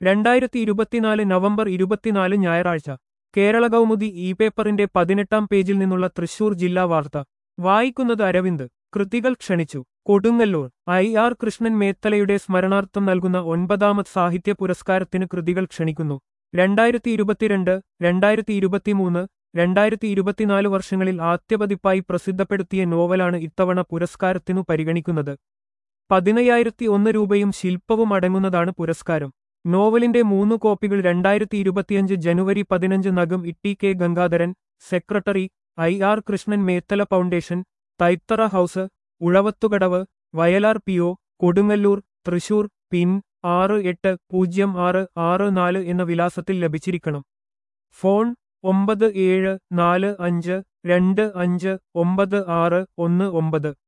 രണ്ടായിരത്തി ഇരുപത്തിനാല് നവംബർ ഇരുപത്തിനാല് ഞായറാഴ്ച കേരള കൗമുദി ഇ പേപ്പറിന്റെ പതിനെട്ടാം പേജിൽ നിന്നുള്ള തൃശൂർ ജില്ലാ വാർത്ത വായിക്കുന്നത് അരവിന്ദ് കൃതികൾ ക്ഷണിച്ചു കൊടുങ്ങല്ലൂർ ഐ ആർ കൃഷ്ണൻ മേത്തലയുടെ സ്മരണാർത്ഥം നൽകുന്ന ഒൻപതാമത് സാഹിത്യ പുരസ്കാരത്തിന് കൃതികൾ ക്ഷണിക്കുന്നു രണ്ടായിരത്തി ഇരുപത്തിരണ്ട് രണ്ടായിരത്തി ഇരുപത്തിമൂന്ന് രണ്ടായിരത്തി ഇരുപത്തിനാല് വർഷങ്ങളിൽ ആദ്യപതിപ്പായി പ്രസിദ്ധപ്പെടുത്തിയ നോവലാണ് ഇത്തവണ പുരസ്കാരത്തിനു പരിഗണിക്കുന്നത് പതിനയ്യായിരത്തി ഒന്ന് രൂപയും ശില്പവും അടങ്ങുന്നതാണ് പുരസ്കാരം നോവലിന്റെ മൂന്ന് കോപ്പികൾ രണ്ടായിരത്തി ഇരുപത്തിയഞ്ച് ജനുവരി പതിനഞ്ച് നഗം ഇട്ടി K Gangadharan secretary I R Krishnan Methala foundation Thaithara house Uzhavathukadavu Vayalar P O Kodungallur Thrissur pin ആറ് എട്ട് പൂജ്യം ആറ് ആറ് നാല് എന്ന വിലാസത്തിൽ ലഭിച്ചിരിക്കണം ഫോൺ ഒമ്പത് ഏഴ് നാല് അഞ്ച് രണ്ട് അഞ്ച് ഒമ്പത് ആറ് ഒന്ന് ഒമ്പത്